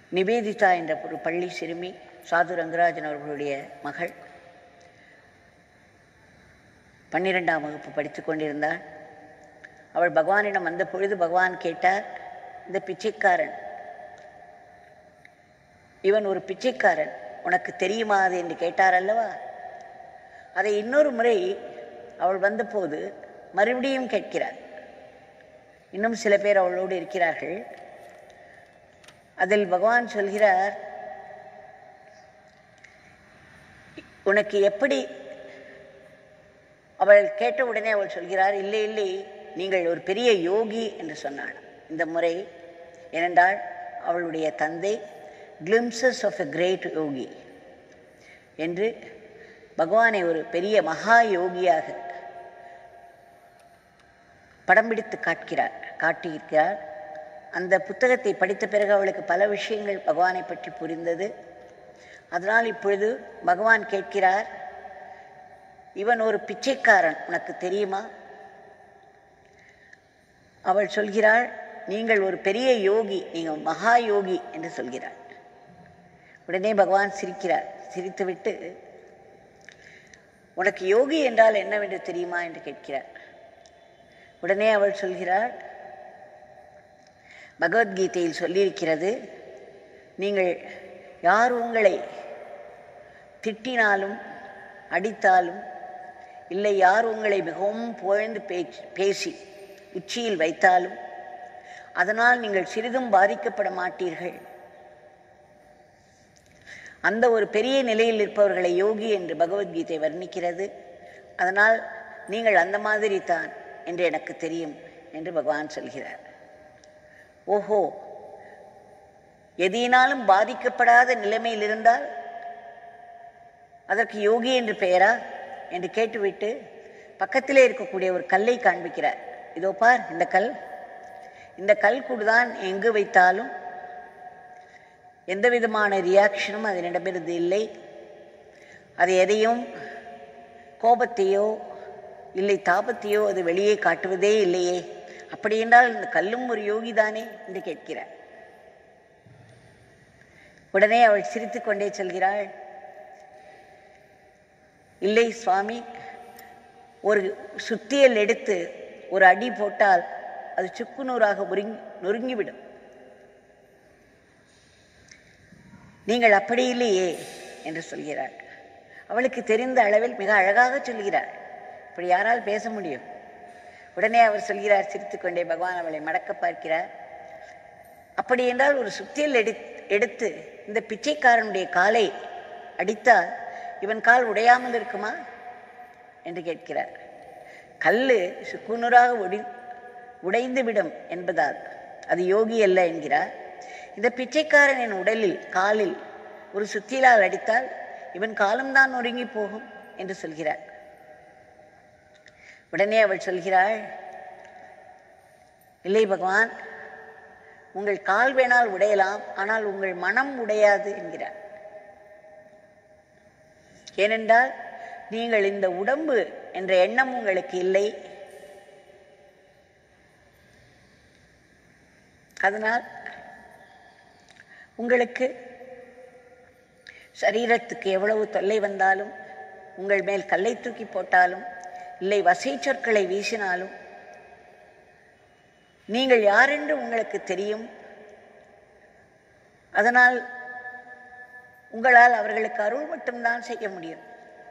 நிவேதிதா என்ற ஒரு பள்ளி சிறுமி சாது ரங்கராஜன் அவர்களுடைய மகள் பன்னிரெண்டாம் வகுப்பு படித்து கொண்டிருந்தாள் அவள் பகவானிடம் வந்த பொழுது பகவான் கேட்டார் இந்த பிச்சைக்காரன் இவன் ஒரு பிச்சைக்காரன் உனக்கு தெரியுமா அது என்று கேட்டார் அல்லவா அதை இன்னொரு முறை அவள் வந்தபோது மறுபடியும் கேட்கிறார் இன்னும் சில பேர் அவளோடு இருக்கிறார்கள் அதில் பகவான் சொல்கிறார் உனக்கு எப்படி அவள் கேட்ட உடனே அவள் சொல்கிறார் இல்லை இல்லை நீங்கள் ஒரு பெரிய யோகி என்று சொன்னாள் இந்த முறை ஏனென்றால் அவளுடைய தந்தை glimpses of a great yogi என்று பகவானை ஒரு பெரிய மகா யோகியாக படம் பிடித்து காட்கிறார் காட்டியிருக்கிறார் அந்த புத்தகத்தை படித்த பிறகு அவளுக்கு பல விஷயங்கள் பகவானை பற்றி புரிந்தது அதனால் இப்பொழுது பகவான் கேட்கிறார் இவன் ஒரு பிச்சைக்காரன் உனக்கு தெரியுமா அவள் சொல்கிறாள் நீங்கள் ஒரு பெரிய யோகி நீங்கள் மகா யோகி என்று சொல்கிறாள் உடனே பகவான் சிரிக்கிறார் சிரித்துவிட்டு உனக்கு யோகி என்றால் என்னவென்று தெரியுமா என்று கேட்கிறார் உடனே அவள் சொல்கிறாள் பகவத்கீதையில் சொல்லியிருக்கிறது நீங்கள் யார் உங்களை திட்டினாலும் அடித்தாலும் இல்லை யார் உங்களை மிகவும் புகழ்ந்து பேச்சு பேசி உச்சியில் வைத்தாலும் அதனால் நீங்கள் சிறிதும் பாதிக்கப்பட மாட்டீர்கள் அந்த ஒரு பெரிய நிலையில் இருப்பவர்களை யோகி என்று பகவத்கீதை வர்ணிக்கிறது அதனால் நீங்கள் அந்த மாதிரி தான் என்று எனக்கு தெரியும் என்று பகவான் சொல்கிறார் ஓஹோ எதினாலும் பாதிக்கப்படாத நிலைமையில் இருந்தால் அதற்கு யோகி என்று பெயரா என்று கேட்டுவிட்டு பக்கத்திலே இருக்கக்கூடிய ஒரு கல்லை காண்பிக்கிறார் இதோ பார் இந்த கல் இந்த கல் கூடுதான் எங்கு வைத்தாலும் எந்த விதமான ரியாக்ஷனும் அதனிடமிருந்து இல்லை அது எதையும் கோபத்தையோ இல்லை தாபத்தையோ அது வெளியே காட்டுவதே இல்லையே அப்படி என்றால் இந்த கல்லும் ஒரு யோகி தானே என்று கேட்கிறார் உடனே அவள் சிரித்துக்கொண்டே சொல்கிறாள் இல்லை சுவாமி ஒரு சுத்தியல் எடுத்து ஒரு அடி போட்டால் அது சுக்குநூறாக ஒருங்கி நொறுங்கிவிடும் நீங்கள் அப்படி இல்லையே என்று சொல்கிறாள் அவளுக்கு தெரிந்த அளவில் மிக அழகாக சொல்கிறாள் இப்படி யாரால் பேச முடியும் உடனே அவர் சொல்கிறார் சிரித்துக்கொண்டே பகவான் அவளை மடக்க பார்க்கிறார் அப்படி என்றால் ஒரு சுத்தியல் எடு எடுத்து இந்த பிச்சைக்காரனுடைய காலை அடித்தால் இவன் கால் உடையாமல் இருக்குமா என்று கேட்கிறார் கல்லு சுக்குநூறாக ஒடி உடைந்து விடும் என்பதால் அது யோகி அல்ல என்கிறார் இந்த பிச்சைக்காரனின் உடலில் காலில் ஒரு சுத்தியலால் அடித்தால் இவன் காலம்தான் நொறுங்கி போகும் என்று சொல்கிறார் உடனே அவள் சொல்கிறாள் இல்லை பகவான் உங்கள் கால் வேணால் உடையலாம் ஆனால் உங்கள் மனம் உடையாது என்கிறார் ஏனென்றால் நீங்கள் இந்த உடம்பு என்ற எண்ணம் உங்களுக்கு இல்லை அதனால் உங்களுக்கு சரீரத்துக்கு எவ்வளவு தொல்லை வந்தாலும் உங்கள் மேல் கல்லை தூக்கி போட்டாலும் இல்லை வசை சொற்களை வீசினாலும் நீங்கள் யாரென்று உங்களுக்கு தெரியும் அதனால் உங்களால் அவர்களுக்கு அருள் மட்டும்தான் செய்ய முடியும்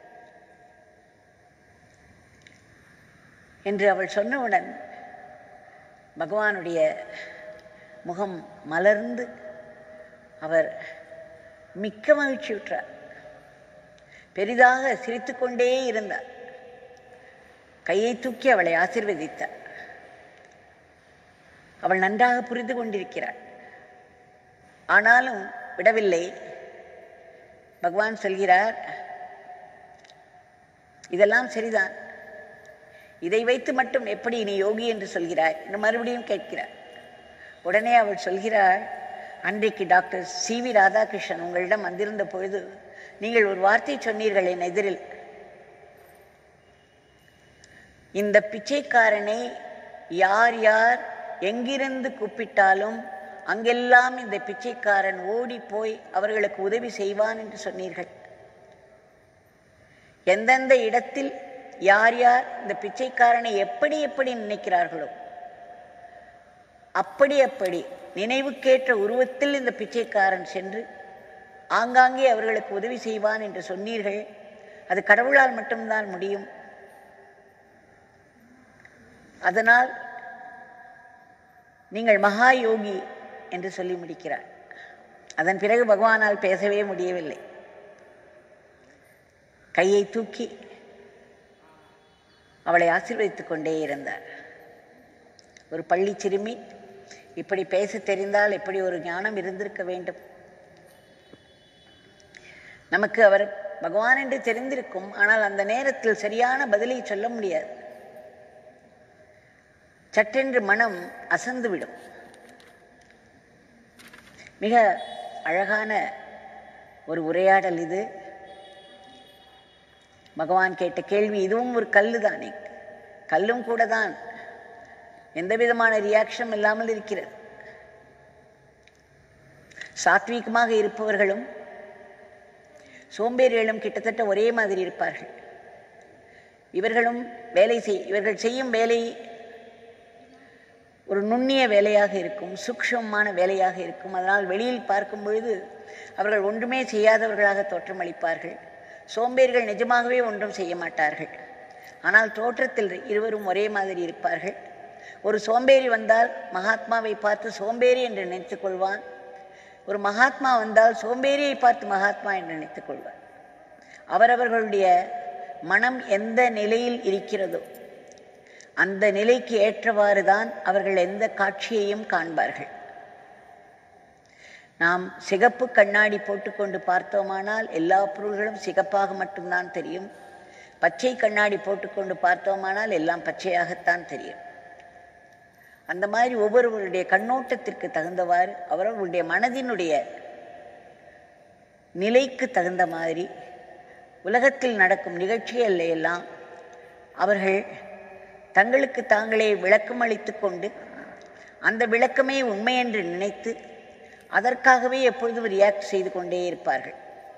என்று அவள் சொன்னவுடன் பகவானுடைய முகம் மலர்ந்து அவர் மிக்க மகிழ்ச்சியுற்றார் பெரிதாக சிரித்துக்கொண்டே இருந்தார் கையை தூக்கி அவளை ஆசிர்வதித்தார் அவள் நன்றாக புரிந்து கொண்டிருக்கிறாள் ஆனாலும் விடவில்லை பகவான் சொல்கிறார் இதெல்லாம் சரிதான் இதை வைத்து மட்டும் எப்படி நீ யோகி என்று சொல்கிறாய் என்று மறுபடியும் கேட்கிறார் உடனே அவள் சொல்கிறாள் அன்றைக்கு டாக்டர் சி வி ராதாகிருஷ்ணன் உங்களிடம் வந்திருந்த பொழுது நீங்கள் ஒரு வார்த்தை சொன்னீர்கள் என் எதிரில் இந்த பிச்சைக்காரனை யார் யார் எங்கிருந்து கூப்பிட்டாலும் அங்கெல்லாம் இந்த பிச்சைக்காரன் ஓடி போய் அவர்களுக்கு உதவி செய்வான் என்று சொன்னீர்கள் எந்தெந்த இடத்தில் யார் யார் இந்த பிச்சைக்காரனை எப்படி எப்படி நினைக்கிறார்களோ அப்படி அப்படி நினைவுக்கேற்ற உருவத்தில் இந்த பிச்சைக்காரன் சென்று ஆங்காங்கே அவர்களுக்கு உதவி செய்வான் என்று சொன்னீர்கள் அது கடவுளால் மட்டும்தான் முடியும் அதனால் நீங்கள் மகா யோகி என்று சொல்லி முடிக்கிறார் அதன் பிறகு பகவானால் பேசவே முடியவில்லை கையை தூக்கி அவளை ஆசீர்வதித்துக் கொண்டே இருந்தார் ஒரு பள்ளி சிறுமி இப்படி பேச தெரிந்தால் எப்படி ஒரு ஞானம் இருந்திருக்க வேண்டும் நமக்கு அவர் பகவான் என்று தெரிந்திருக்கும் ஆனால் அந்த நேரத்தில் சரியான பதிலை சொல்ல முடியாது சட்டென்று மனம் அசந்துவிடும் மிக அழகான ஒரு உரையாடல் இது பகவான் கேட்ட கேள்வி இதுவும் ஒரு கல்லு தானே கல்லும் கூட தான் எந்த விதமான ரியாக்ஷன் இல்லாமல் இருக்கிறது சாத்வீகமாக இருப்பவர்களும் சோம்பேறிகளும் கிட்டத்தட்ட ஒரே மாதிரி இருப்பார்கள் இவர்களும் வேலை செய் இவர்கள் செய்யும் வேலை ஒரு நுண்ணிய வேலையாக இருக்கும் சூக்ஷமமான வேலையாக இருக்கும் அதனால் வெளியில் பார்க்கும் பொழுது அவர்கள் ஒன்றுமே செய்யாதவர்களாக தோற்றமளிப்பார்கள் சோம்பேறிகள் நிஜமாகவே ஒன்றும் செய்ய மாட்டார்கள் ஆனால் தோற்றத்தில் இருவரும் ஒரே மாதிரி இருப்பார்கள் ஒரு சோம்பேறி வந்தால் மகாத்மாவை பார்த்து சோம்பேறி என்று நினைத்துக் கொள்வான் ஒரு மகாத்மா வந்தால் சோம்பேறியை பார்த்து மகாத்மா என்று நினைத்துக் கொள்வார் அவரவர்களுடைய மனம் எந்த நிலையில் இருக்கிறதோ அந்த நிலைக்கு ஏற்றவாறு தான் அவர்கள் எந்த காட்சியையும் காண்பார்கள் நாம் சிகப்பு கண்ணாடி போட்டுக்கொண்டு பார்த்தோமானால் எல்லா பொருள்களும் சிகப்பாக மட்டும்தான் தெரியும் பச்சை கண்ணாடி போட்டுக்கொண்டு பார்த்தோமானால் எல்லாம் பச்சையாகத்தான் தெரியும் அந்த மாதிரி ஒவ்வொருவருடைய கண்ணோட்டத்திற்கு தகுந்தவாறு அவரவர்களுடைய மனதினுடைய நிலைக்கு தகுந்த மாதிரி உலகத்தில் நடக்கும் நிகழ்ச்சிகள் எல்லாம் அவர்கள் தங்களுக்கு தாங்களே விளக்கம் அளித்து கொண்டு அந்த விளக்கமே உண்மை என்று நினைத்து அதற்காகவே எப்பொழுதும் ரியாக்ட் செய்து கொண்டே இருப்பார்கள்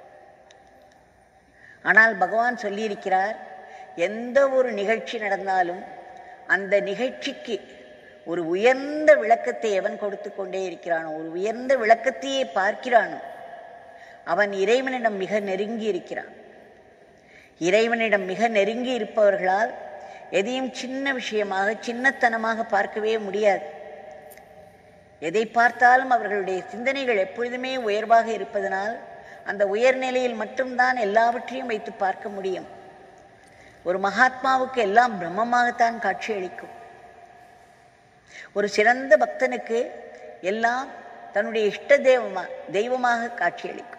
ஆனால் பகவான் சொல்லியிருக்கிறார் எந்த ஒரு நிகழ்ச்சி நடந்தாலும் அந்த நிகழ்ச்சிக்கு ஒரு உயர்ந்த விளக்கத்தை எவன் கொடுத்து கொண்டே இருக்கிறானோ ஒரு உயர்ந்த விளக்கத்தையே பார்க்கிறானோ அவன் இறைவனிடம் மிக நெருங்கி இருக்கிறான் இறைவனிடம் மிக நெருங்கி இருப்பவர்களால் எதையும் சின்ன விஷயமாக சின்னத்தனமாக பார்க்கவே முடியாது எதை பார்த்தாலும் அவர்களுடைய சிந்தனைகள் எப்பொழுதுமே உயர்வாக இருப்பதனால் அந்த உயர்நிலையில் மட்டும்தான் எல்லாவற்றையும் வைத்து பார்க்க முடியும் ஒரு மகாத்மாவுக்கு எல்லாம் பிரம்மமாகத்தான் காட்சியளிக்கும் ஒரு சிறந்த பக்தனுக்கு எல்லாம் தன்னுடைய இஷ்ட தெய்வமா தெய்வமாக காட்சியளிக்கும்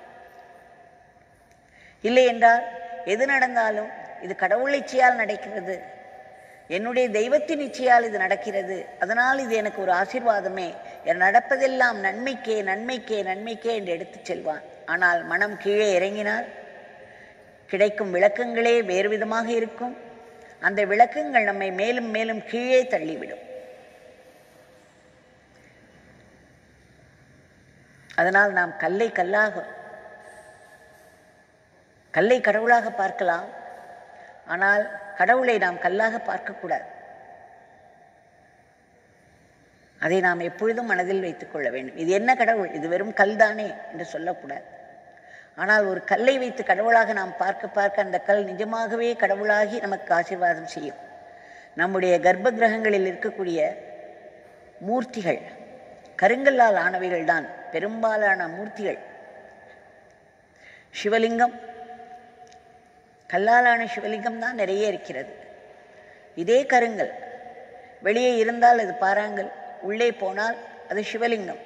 இல்லை என்றால் எது நடந்தாலும் இது கடவுள் இச்சையால் நடக்கிறது என்னுடைய தெய்வத்தின் இச்சையால் இது நடக்கிறது அதனால் இது எனக்கு ஒரு ஆசீர்வாதமே என் நடப்பதெல்லாம் நன்மைக்கே நன்மைக்கே நன்மைக்கே என்று எடுத்துச் செல்வான் ஆனால் மனம் கீழே இறங்கினால் கிடைக்கும் விளக்கங்களே வேறு விதமாக இருக்கும் அந்த விளக்கங்கள் நம்மை மேலும் மேலும் கீழே தள்ளிவிடும் அதனால் நாம் கல்லை கல்லாக கல்லை கடவுளாக பார்க்கலாம் ஆனால் கடவுளை நாம் கல்லாக பார்க்கக்கூடாது அதை நாம் எப்பொழுதும் மனதில் வைத்துக் கொள்ள வேண்டும் இது என்ன கடவுள் இது வெறும் கல் தானே என்று சொல்லக்கூடாது ஆனால் ஒரு கல்லை வைத்து கடவுளாக நாம் பார்க்க பார்க்க அந்த கல் நிஜமாகவே கடவுளாகி நமக்கு ஆசீர்வாதம் செய்யும் நம்முடைய கர்ப்ப கிரகங்களில் இருக்கக்கூடிய மூர்த்திகள் கருங்கல்லால் ஆனவைகள் தான் பெரும்பாலான மூர்த்திகள் சிவலிங்கம் கல்லாலான சிவலிங்கம் தான் நிறைய இருக்கிறது இதே கருங்கல் வெளியே இருந்தால் அது பாறாங்கல் உள்ளே போனால் அது சிவலிங்கம்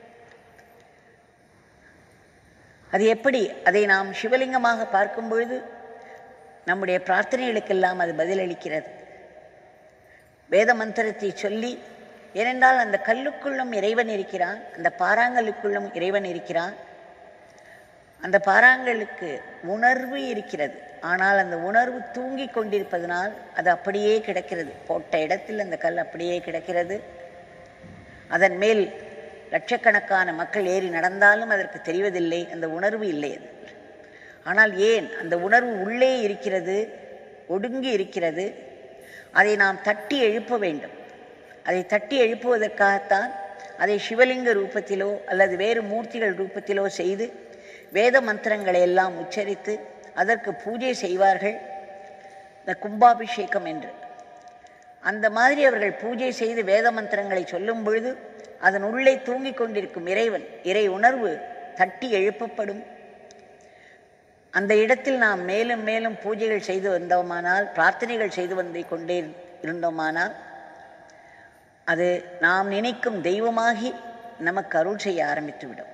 அது எப்படி அதை நாம் சிவலிங்கமாக பார்க்கும் பொழுது நம்முடைய பிரார்த்தனைகளுக்கெல்லாம் அது பதிலளிக்கிறது வேத மந்திரத்தை சொல்லி ஏனென்றால் அந்த கல்லுக்குள்ளும் இறைவன் இருக்கிறான் அந்த பாறாங்கல்லுக்குள்ளும் இறைவன் இருக்கிறான் அந்த பாறாங்கலுக்கு உணர்வு இருக்கிறது ஆனால் அந்த உணர்வு தூங்கி கொண்டிருப்பதனால் அது அப்படியே கிடக்கிறது போட்ட இடத்தில் அந்த கல் அப்படியே கிடக்கிறது அதன் மேல் லட்சக்கணக்கான மக்கள் ஏறி நடந்தாலும் அதற்கு தெரிவதில்லை அந்த உணர்வு இல்லை அது ஆனால் ஏன் அந்த உணர்வு உள்ளே இருக்கிறது ஒடுங்கி இருக்கிறது அதை நாம் தட்டி எழுப்ப வேண்டும் அதை தட்டி எழுப்புவதற்காகத்தான் அதை சிவலிங்க ரூபத்திலோ அல்லது வேறு மூர்த்திகள் ரூபத்திலோ செய்து வேத மந்திரங்களை எல்லாம் உச்சரித்து அதற்கு பூஜை செய்வார்கள் இந்த கும்பாபிஷேகம் என்று அந்த மாதிரி அவர்கள் பூஜை செய்து வேத மந்திரங்களை சொல்லும் பொழுது அதன் உள்ளே தூங்கிக் கொண்டிருக்கும் இறைவன் இறை உணர்வு தட்டி எழுப்பப்படும் அந்த இடத்தில் நாம் மேலும் மேலும் பூஜைகள் செய்து வந்தோமானால் பிரார்த்தனைகள் செய்து வந்து கொண்டே இருந்தோமானால் அது நாம் நினைக்கும் தெய்வமாகி நமக்கு அருள் செய்ய ஆரம்பித்துவிடும்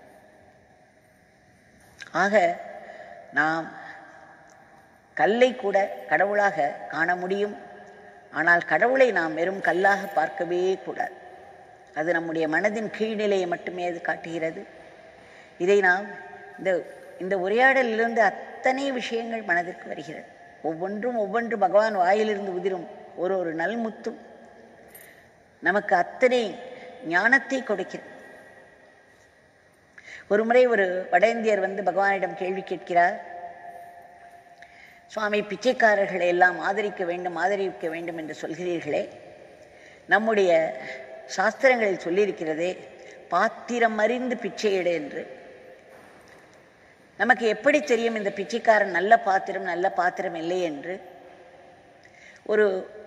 ஆக நாம் கல்லை கூட கடவுளாக காண முடியும் ஆனால் கடவுளை நாம் வெறும் கல்லாக பார்க்கவே கூடாது அது நம்முடைய மனதின் கீழ்நிலையை மட்டுமே அது காட்டுகிறது இதை நாம் இந்த இந்த உரையாடலிலிருந்து அத்தனை விஷயங்கள் மனதிற்கு வருகிறது ஒவ்வொன்றும் ஒவ்வொன்று பகவான் வாயிலிருந்து உதிரும் ஒரு ஒரு நல்முத்தும் நமக்கு அத்தனை ஞானத்தை கொடுக்கிறது ஒரு முறை ஒரு வட இந்தியர் வந்து பகவானிடம் கேள்வி கேட்கிறார் சுவாமி பிச்சைக்காரர்களை எல்லாம் ஆதரிக்க வேண்டும் ஆதரிக்க வேண்டும் என்று சொல்கிறீர்களே நம்முடைய சாஸ்திரங்களில் சொல்லியிருக்கிறதே பாத்திரம் அறிந்து பிச்சையிடு என்று நமக்கு எப்படி தெரியும் இந்த பிச்சைக்காரன் நல்ல பாத்திரம் நல்ல பாத்திரம் இல்லை என்று ஒரு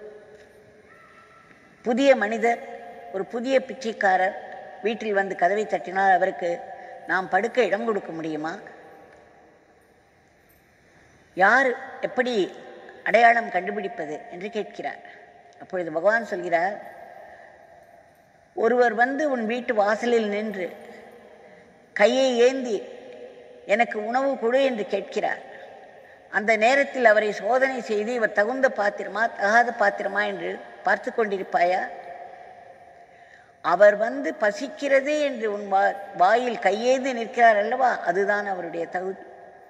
புதிய மனிதர் ஒரு புதிய பிச்சைக்காரர் வீட்டில் வந்து கதவை தட்டினால் அவருக்கு நாம் படுக்க இடம் கொடுக்க முடியுமா யார் எப்படி அடையாளம் கண்டுபிடிப்பது என்று கேட்கிறார் அப்பொழுது பகவான் சொல்கிறார் ஒருவர் வந்து உன் வீட்டு வாசலில் நின்று கையை ஏந்தி எனக்கு உணவு கொடு என்று கேட்கிறார் அந்த நேரத்தில் அவரை சோதனை செய்து இவர் தகுந்த பாத்திரமா தகாத பாத்திரமா என்று பார்த்து கொண்டிருப்பாயா அவர் வந்து பசிக்கிறது என்று உன் வா வாயில் கையேந்து நிற்கிறார் அல்லவா அதுதான் அவருடைய தகுதி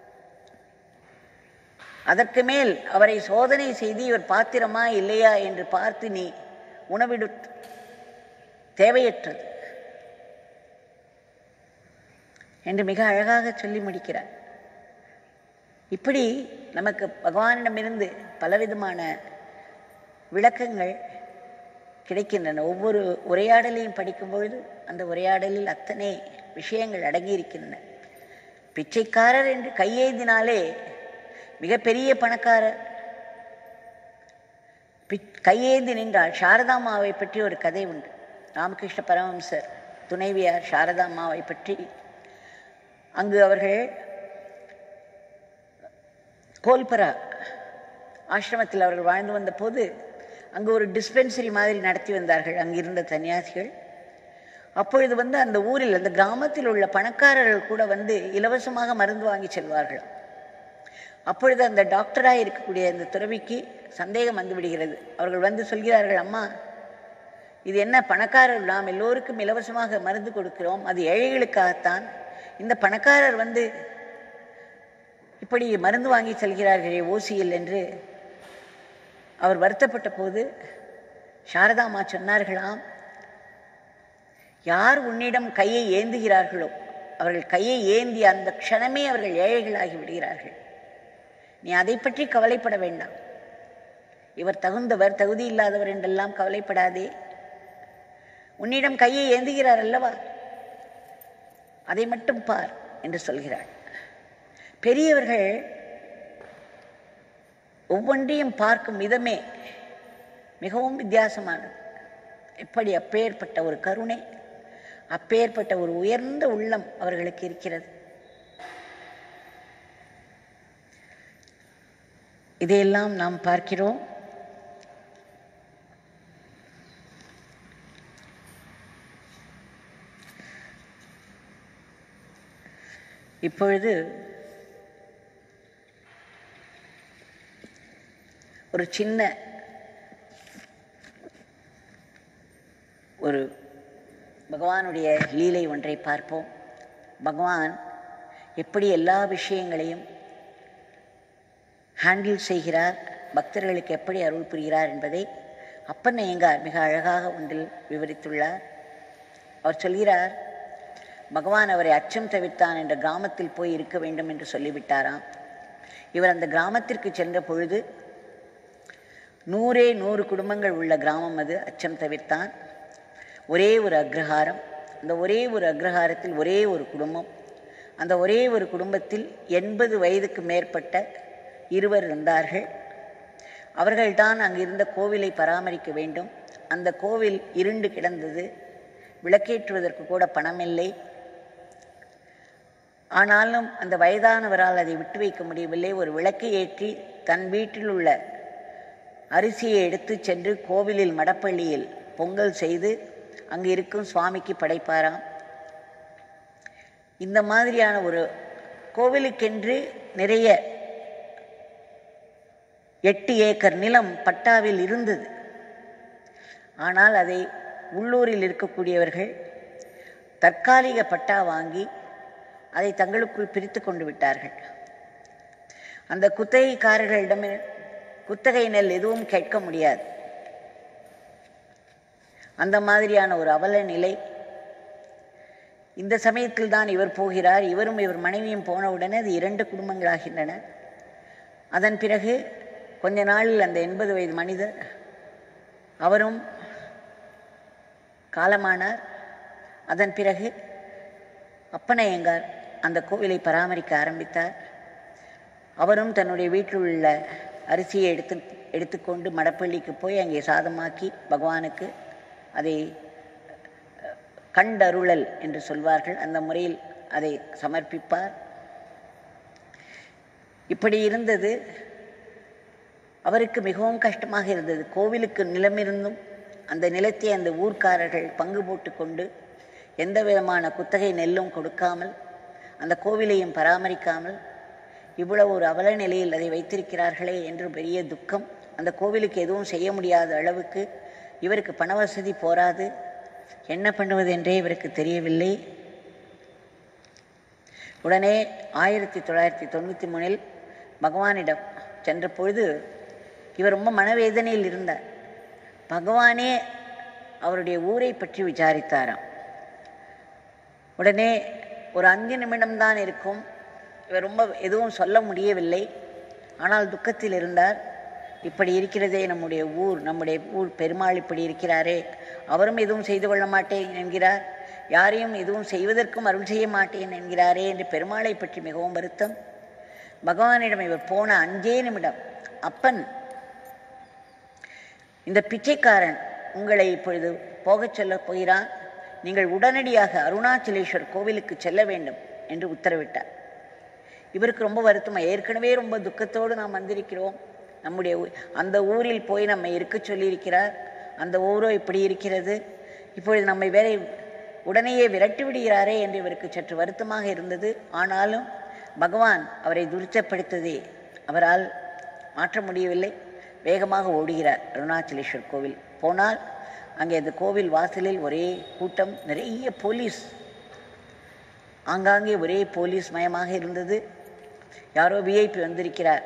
அதற்கு மேல் அவரை சோதனை செய்து இவர் பாத்திரமா இல்லையா என்று பார்த்து நீ உணவிடு தேவையற்றது என்று மிக அழகாக சொல்லி முடிக்கிறார் இப்படி நமக்கு பகவானிடமிருந்து பலவிதமான விளக்கங்கள் கிடைக்கின்றன ஒவ்வொரு உரையாடலையும் படிக்கும் பொழுது அந்த உரையாடலில் அத்தனை விஷயங்கள் அடங்கியிருக்கின்றன பிச்சைக்காரர் என்று கையேந்தினாலே மிகப்பெரிய பணக்காரர் பிச்- கையேந்தி நின்றால் சாரதாமாவை பற்றி ஒரு கதை உண்டு ராமகிருஷ்ண பரமஹம்சர் துணைவியார் சாரதாமாவை பற்றி அங்கு அவர்கள் கோல்பரா ஆசிரமத்தில் அவர்கள் வாழ்ந்து வந்த போது அங்கு ஒரு டிஸ்பென்சரி மாதிரி நடத்தி வந்தார்கள் அங்கிருந்த சன்னியாசிகள் அப்பொழுது வந்து அந்த ஊரில் அந்த கிராமத்தில் உள்ள பணக்காரர்கள் கூட வந்து இலவசமாக மருந்து வாங்கி செல்வார்கள் அப்பொழுது அந்த டாக்டராக இருக்கக்கூடிய அந்த துறவிக்கு சந்தேகம் வந்து விடுகிறது அவர்கள் வந்து சொல்கிறார்கள் அம்மா இது என்ன பணக்காரர் நாம் எல்லோருக்கும் இலவசமாக மருந்து கொடுக்கிறோம் அது ஏழைகளுக்காகத்தான் இந்த பணக்காரர் வந்து இப்படி மருந்து வாங்கி செல்கிறார்களே ஓசியில் என்று அவர் வருத்தப்பட்ட போது சாரதாமா சொன்னார்களாம் யார் உன்னிடம் கையை ஏந்துகிறார்களோ அவர்கள் கையை ஏந்தி அந்த க்ஷணமே அவர்கள் ஏழைகளாகி விடுகிறார்கள் நீ அதை பற்றி கவலைப்பட வேண்டாம் இவர் தகுந்தவர் தகுதி இல்லாதவர் என்றெல்லாம் கவலைப்படாதே உன்னிடம் கையை ஏந்துகிறார் அல்லவா அதை மட்டும் பார் என்று சொல்கிறாள் பெரியவர்கள் ஒவ்வொன்றையும் பார்க்கும் விதமே மிகவும் வித்தியாசமானது எப்படி அப்பேற்பட்ட ஒரு கருணை அப்பேற்பட்ட ஒரு உயர்ந்த உள்ளம் அவர்களுக்கு இருக்கிறது இதையெல்லாம் நாம் பார்க்கிறோம் இப்பொழுது ஒரு சின்ன ஒரு பகவானுடைய லீலை ஒன்றை பார்ப்போம் பகவான் எப்படி எல்லா விஷயங்களையும் ஹேண்டில் செய்கிறார் பக்தர்களுக்கு எப்படி அருள் புரிகிறார் என்பதை அப்பன் ஐயங்கார் மிக அழகாக ஒன்றில் விவரித்துள்ளார் அவர் சொல்கிறார் பகவான் அவரை அச்சம் தவிர்த்தான் என்ற கிராமத்தில் போய் இருக்க வேண்டும் என்று சொல்லிவிட்டாராம் இவர் அந்த கிராமத்திற்கு சென்ற பொழுது நூறே நூறு குடும்பங்கள் உள்ள கிராமம் அது அச்சம் தவிர்த்தான் ஒரே ஒரு அக்ரஹாரம் அந்த ஒரே ஒரு அக்ரஹாரத்தில் ஒரே ஒரு குடும்பம் அந்த ஒரே ஒரு குடும்பத்தில் எண்பது வயதுக்கு மேற்பட்ட இருவர் இருந்தார்கள் அவர்கள்தான் அங்கிருந்த கோவிலை பராமரிக்க வேண்டும் அந்த கோவில் இருண்டு கிடந்தது விளக்கேற்றுவதற்கு கூட பணமில்லை ஆனாலும் அந்த வயதானவரால் அதை விட்டு வைக்க முடியவில்லை ஒரு விளக்கை ஏற்றி தன் வீட்டில் உள்ள அரிசியை எடுத்து சென்று கோவிலில் மடப்பள்ளியில் பொங்கல் செய்து அங்கு இருக்கும் சுவாமிக்கு படைப்பாராம் இந்த மாதிரியான ஒரு கோவிலுக்கென்று நிறைய எட்டு ஏக்கர் நிலம் பட்டாவில் இருந்தது ஆனால் அதை உள்ளூரில் இருக்கக்கூடியவர்கள் தற்காலிக பட்டா வாங்கி அதை தங்களுக்குள் பிரித்து கொண்டு விட்டார்கள் அந்த குத்தகைக்காரர்களிடம் குத்தகை நெல் எதுவும் கேட்க முடியாது அந்த மாதிரியான ஒரு அவல நிலை இந்த சமயத்தில் தான் இவர் போகிறார் இவரும் இவர் மனைவியும் போனவுடனே அது இரண்டு குடும்பங்களாகின்றன அதன் பிறகு கொஞ்ச நாளில் அந்த எண்பது வயது மனிதர் அவரும் காலமானார் அதன் பிறகு அப்பனையங்கார் அந்த கோவிலை பராமரிக்க ஆரம்பித்தார் அவரும் தன்னுடைய வீட்டில் உள்ள அரிசியை எடுத்து எடுத்துக்கொண்டு மடப்பள்ளிக்கு போய் அங்கே சாதமாக்கி பகவானுக்கு அதை கண்டருளல் என்று சொல்வார்கள் அந்த முறையில் அதை சமர்ப்பிப்பார் இப்படி இருந்தது அவருக்கு மிகவும் கஷ்டமாக இருந்தது கோவிலுக்கு நிலமிருந்தும் அந்த நிலத்தை அந்த ஊர்க்காரர்கள் பங்கு போட்டுக்கொண்டு எந்த விதமான குத்தகை நெல்லும் கொடுக்காமல் அந்த கோவிலையும் பராமரிக்காமல் இவ்வளவு ஒரு அவல நிலையில் அதை வைத்திருக்கிறார்களே என்று பெரிய துக்கம் அந்த கோவிலுக்கு எதுவும் செய்ய முடியாத அளவுக்கு இவருக்கு பண வசதி போராது என்ன பண்ணுவது என்றே இவருக்கு தெரியவில்லை உடனே ஆயிரத்தி தொள்ளாயிரத்தி தொண்ணூற்றி மூணில் பகவானிடம் சென்ற பொழுது இவர் ரொம்ப மனவேதனையில் இருந்தார் பகவானே அவருடைய ஊரை பற்றி விசாரித்தாராம் உடனே ஒரு அஞ்சு நிமிடம்தான் இருக்கும் இவர் ரொம்ப எதுவும் சொல்ல முடியவில்லை ஆனால் துக்கத்தில் இருந்தார் இப்படி இருக்கிறதே நம்முடைய ஊர் நம்முடைய ஊர் பெருமாள் இப்படி இருக்கிறாரே அவரும் எதுவும் செய்து கொள்ள மாட்டேன் என்கிறார் யாரையும் எதுவும் செய்வதற்கும் அருள் செய்ய மாட்டேன் என்கிறாரே என்று பெருமாளை பற்றி மிகவும் வருத்தம் பகவானிடம் இவர் போன அஞ்சே நிமிடம் அப்பன் இந்த பிச்சைக்காரன் உங்களை இப்பொழுது போகச் சொல்லப் போகிறான் நீங்கள் உடனடியாக அருணாச்சலேஸ்வர் கோவிலுக்கு செல்ல வேண்டும் என்று உத்தரவிட்டார் இவருக்கு ரொம்ப வருத்தமா ஏற்கனவே ரொம்ப துக்கத்தோடு நாம் வந்திருக்கிறோம் நம்முடைய ஊ- அந்த ஊரில் போய் நம்மை இருக்க சொல்லியிருக்கிறார் அந்த ஊரோ இப்படி இருக்கிறது இப்பொழுது நம்மை வேற உடனேயே விரட்டி விடுகிறாரே என்று இவருக்கு சற்று வருத்தமாக இருந்தது ஆனாலும் பகவான் அவரை துரிச்சப்படுத்ததே அவரால் மாற்ற முடியவில்லை வேகமாக ஓடுகிறார் அருணாச்சலேஸ்வர் கோவில் போனால் அங்கே அந்த கோவில் வாசலில் ஒரே கூட்டம் நிறைய போலீஸ் ஆங்காங்கே ஒரே போலீஸ் மயமாக இருந்தது யாரோ விஐபி வந்திருக்கிறார்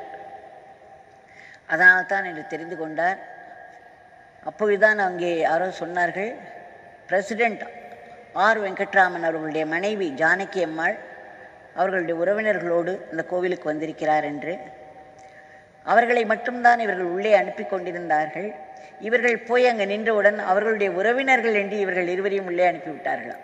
அதனால்தான் என்று தெரிந்து கொண்டார் அப்பொழுதுதான் அங்கே யாரோ சொன்னார்கள் பிரசிடெண்ட் ஆர் வெங்கட்ராமன் அவர்களுடைய மனைவி ஜானகி அம்மாள் அவர்களுடைய உறவினர்களோடு அந்த கோவிலுக்கு வந்திருக்கிறார் என்று அவர்களை மட்டும்தான் இவர்கள் உள்ளே அனுப்பி கொண்டிருந்தார்கள் இவர்கள் போய் அங்கே நின்றவுடன் அவர்களுடைய உறவினர்கள் என்று இவர்கள் இருவரையும் உள்ளே அனுப்பிவிட்டார்களாம்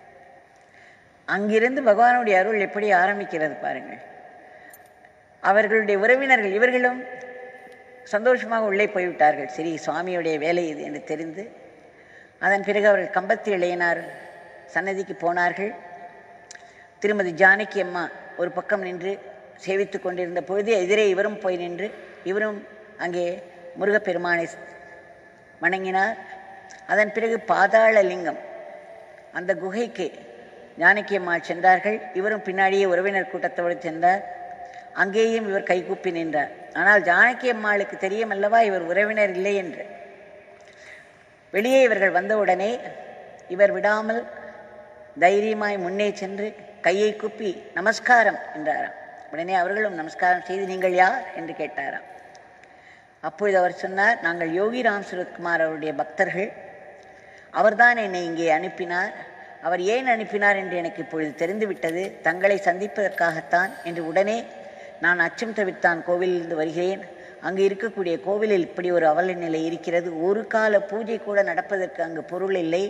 அங்கிருந்து பகவானுடைய அருள் எப்படி ஆரம்பிக்கிறது பாருங்கள் அவர்களுடைய உறவினர்கள் இவர்களும் சந்தோஷமாக உள்ளே போய்விட்டார்கள் சரி சுவாமியுடைய வேலை இது என்று தெரிந்து அதன் பிறகு அவர்கள் கம்பத்து இளையனார் சன்னதிக்கு போனார்கள் திருமதி ஜானகி அம்மா ஒரு பக்கம் நின்று சேவித்து கொண்டிருந்த பொழுது எதிரே இவரும் போய் நின்று இவரும் அங்கே முருகப்பெருமானை வணங்கினார் அதன் பிறகு பாதாள லிங்கம் அந்த குகைக்கு ஜானகி அம்மாள் சென்றார்கள் இவரும் பின்னாடியே உறவினர் கூட்டத்தோடு சென்றார் அங்கேயும் இவர் கைகூப்பி நின்றார் ஆனால் ஜானகி அம்மாளுக்கு தெரியும் அல்லவா இவர் உறவினர் இல்லை என்று வெளியே இவர்கள் வந்தவுடனே இவர் விடாமல் தைரியமாய் முன்னே சென்று கையை குப்பி நமஸ்காரம் என்றாராம் உடனே அவர்களும் நமஸ்காரம் செய்து நீங்கள் யார் என்று கேட்டாராம் அப்பொழுது அவர் சொன்னார் நாங்கள் யோகி ராம் சுரத்குமார் அவருடைய பக்தர்கள் அவர்தான் என்னை இங்கே அனுப்பினார் அவர் ஏன் அனுப்பினார் என்று எனக்கு இப்பொழுது தெரிந்துவிட்டது தங்களை சந்திப்பதற்காகத்தான் என்று உடனே நான் அச்சம் தவிர்த்தான் கோவிலிருந்து வருகிறேன் அங்கு இருக்கக்கூடிய கோவிலில் இப்படி ஒரு அவல நிலை இருக்கிறது ஒரு கால பூஜை கூட நடப்பதற்கு அங்கு பொருள் இல்லை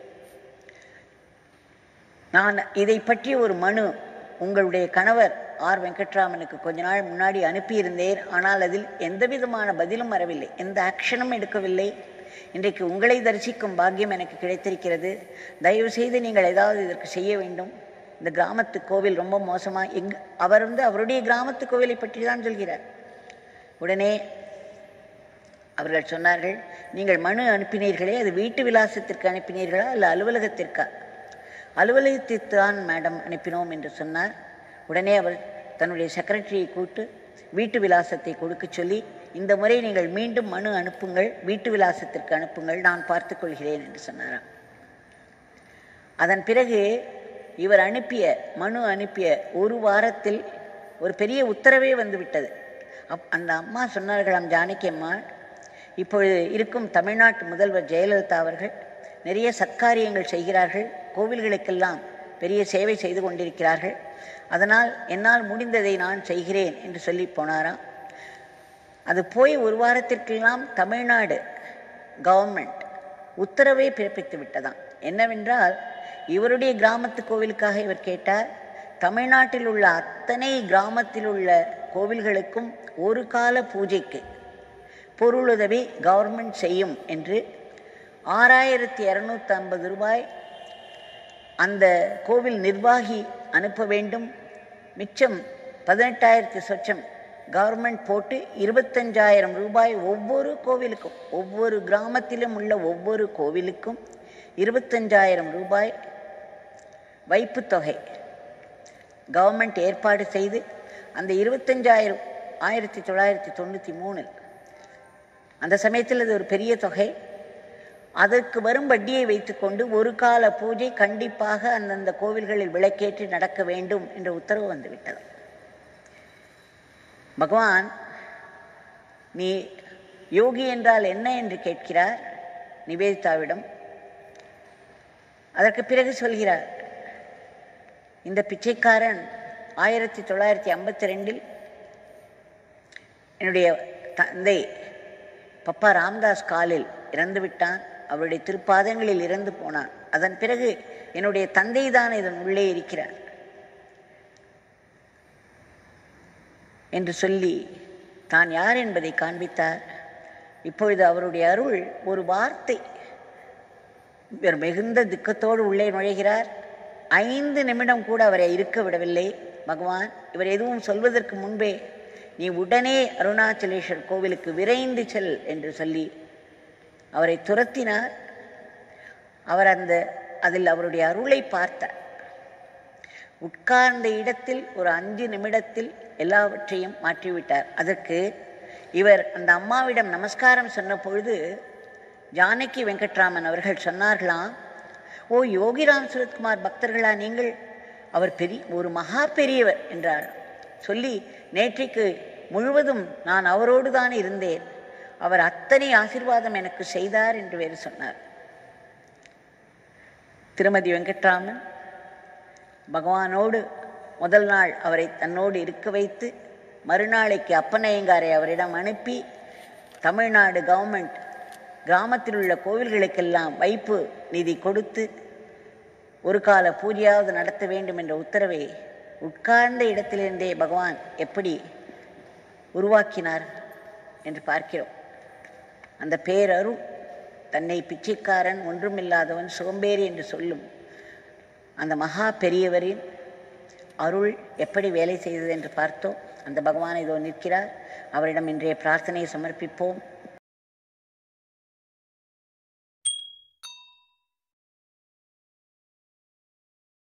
நான் இதை பற்றி ஒரு மனு உங்களுடைய கணவர் ஆர் வெங்கட்ராமனுக்கு கொஞ்ச நாள் முன்னாடி அனுப்பியிருந்தேன் ஆனால் அதில் எந்த விதமான பதிலும் வரவில்லை எந்த ஆக்ஷனும் எடுக்கவில்லை இன்றைக்கு உங்களை தரிசிக்கும் பாக்கியம் எனக்கு கிடைத்திருக்கிறது தயவு செய்து நீங்கள் ஏதாவது இதற்கு செய்ய வேண்டும் இந்த கிராமத்து கோவில் ரொம்ப மோசமா எங் அவர் வந்து அவருடைய கிராமத்து கோவிலை பற்றி தான் சொல்கிறார் உடனே அவர்கள் சொன்னார்கள் நீங்கள் மனு அனுப்பினீர்களே அது வீட்டு விலாசத்திற்கு அனுப்பினீர்களா அல்ல அலுவலகத்திற்கா அலுவலகத்திற்கு தான் மேடம் அனுப்பினோம் என்று சொன்னார் உடனே அவர் தன்னுடைய செக்ரட்டரியை கூட்டு வீட்டு விலாசத்தை கொடுக்க சொல்லி இந்த முறை நீங்கள் மீண்டும் மனு அனுப்புங்கள் வீட்டு விலாசத்திற்கு அனுப்புங்கள் நான் பார்த்துக் கொள்கிறேன் என்று சொன்னாராம் அதன் பிறகு இவர் அனுப்பிய மனு அனுப்பிய ஒரு வாரத்தில் ஒரு பெரிய உத்தரவே வந்துவிட்டது அப் அந்த அம்மா சொன்னார்களாம் ஜானகி அம்மா இப்பொழுது இருக்கும் தமிழ்நாட்டு முதல்வர் ஜெயலலிதா அவர்கள் நிறைய சத்காரியங்கள் செய்கிறார்கள் கோவில்களுக்கெல்லாம் பெரிய சேவை செய்து கொண்டிருக்கிறார்கள் அதனால் என்னால் முடிந்ததை நான் செய்கிறேன் என்று சொல்லி போனாராம் அது போய் ஒரு வாரத்திற்கெல்லாம் தமிழ்நாடு கவர்மெண்ட் உத்தரவை பிறப்பித்து விட்டதாம் என்னவென்றால் இவருடைய கிராமத்து கோவிலுக்காக இவர் கேட்டார் தமிழ்நாட்டில் உள்ள அத்தனை கிராமத்தில் உள்ள கோவில்களுக்கும் ஒரு கால பூஜைக்கு பொருளுதவி கவர்மெண்ட் செய்யும் என்று ஆறாயிரத்தி இரநூத்தி ஐம்பது ரூபாய் அந்த கோவில் நிர்வாகி அனுப்ப வேண்டும் மிச்சம் பதினெட்டாயிரத்தி சொச்சம் கவர்மெண்ட் போட்டு இருபத்தஞ்சாயிரம் ரூபாய் ஒவ்வொரு கோவிலுக்கும் ஒவ்வொரு கிராமத்திலும் உள்ள ஒவ்வொரு கோவிலுக்கும் இருபத்தஞ்சாயிரம் ரூபாய் வைப்புத் தொகை கவர்மெண்ட் ஏற்பாடு செய்து அந்த இருபத்தஞ்சாயிரம் ஆயிரத்தி தொள்ளாயிரத்தி தொண்ணூற்றி மூணில் அந்த சமயத்தில் அது ஒரு பெரிய தொகை அதற்கு வரும் வட்டியை வைத்துக்கொண்டு ஒரு கால பூஜை கண்டிப்பாக அந்தந்த கோவில்களில் விளக்கேற்றி நடக்க வேண்டும் என்ற உத்தரவு வந்துவிட்டது பகவான் நீ யோகி என்றால் என்ன என்று கேட்கிறார் நிவேதிதாவிடம் அதற்கு பிறகு சொல்கிறார் இந்த பிச்சைக்காரன் ஆயிரத்தி தொள்ளாயிரத்தி ஐம்பத்தி ரெண்டில் என்னுடைய தந்தை பப்பா ராம்தாஸ் காலில் இறந்து விட்டான் அவருடைய திருப்பாதங்களில் இறந்து போனான் அதன் பிறகு என்னுடைய தந்தை தான் இதன் உள்ளே இருக்கிறார் என்று சொல்லி தான் யார் என்பதை காண்பித்தார் இப்பொழுது அவருடைய அருள் ஒரு வார்த்தை இவர் மிகுந்த துக்கத்தோடு உள்ளே நுழைகிறார் ஐந்து நிமிடம் கூட அவரை இருக்க விடவில்லை பகவான் இவர் எதுவும் சொல்வதற்கு முன்பே நீ உடனே அருணாச்சலேஸ்வர் கோவிலுக்கு விரைந்து செல் என்று சொல்லி அவரை துரத்தினார் அவர் அந்த அதில் அவருடைய அருளை பார்த்தார் உட்கார்ந்த இடத்தில் ஒரு அஞ்சு நிமிடத்தில் எல்லாவற்றையும் மாற்றிவிட்டார் அதற்கு இவர் அந்த அம்மாவிடம் நமஸ்காரம் சொன்ன பொழுது ஜானகி வெங்கட்ராமன் அவர்கள் சொன்னார்களாம் ஓ யோகிராம் சுரத்குமார் பக்தர்களா நீங்கள் அவர் பெரிய ஒரு மகா பெரியவர் என்றார் சொல்லி நேற்றைக்கு முழுவதும் நான் அவரோடு தான் இருந்தேன் அவர் அத்தனை ஆசீர்வாதம் எனக்கு செய்தார் என்று வேறு சொன்னார் திருமதி வெங்கட்ராமன் பகவானோடு முதல் நாள் அவரை தன்னோடு இருக்க வைத்து மறுநாளைக்கு அப்பனையங்காரை அவரிடம் அனுப்பி தமிழ்நாடு கவர்மெண்ட் கிராமத்தில் உள்ள கோவில்களுக்கெல்லாம் வைப்பு நிதி கொடுத்து ஒரு கால பூஜையாவது நடத்த வேண்டும் என்ற உத்தரவை உட்கார்ந்த இடத்திலிருந்தே பகவான் எப்படி உருவாக்கினார் என்று பார்க்கிறோம் அந்த பேரருள் தன்னை பிச்சைக்காரன் ஒன்றுமில்லாதவன் சோம்பேறி என்று சொல்லும் அந்த மகா பெரியவரின் அருள் எப்படி வேலை செய்தது என்று பார்த்தோம் அந்த பகவான் இதோ நிற்கிறார் அவரிடம் இன்றைய பிரார்த்தனையை சமர்ப்பிப்போம்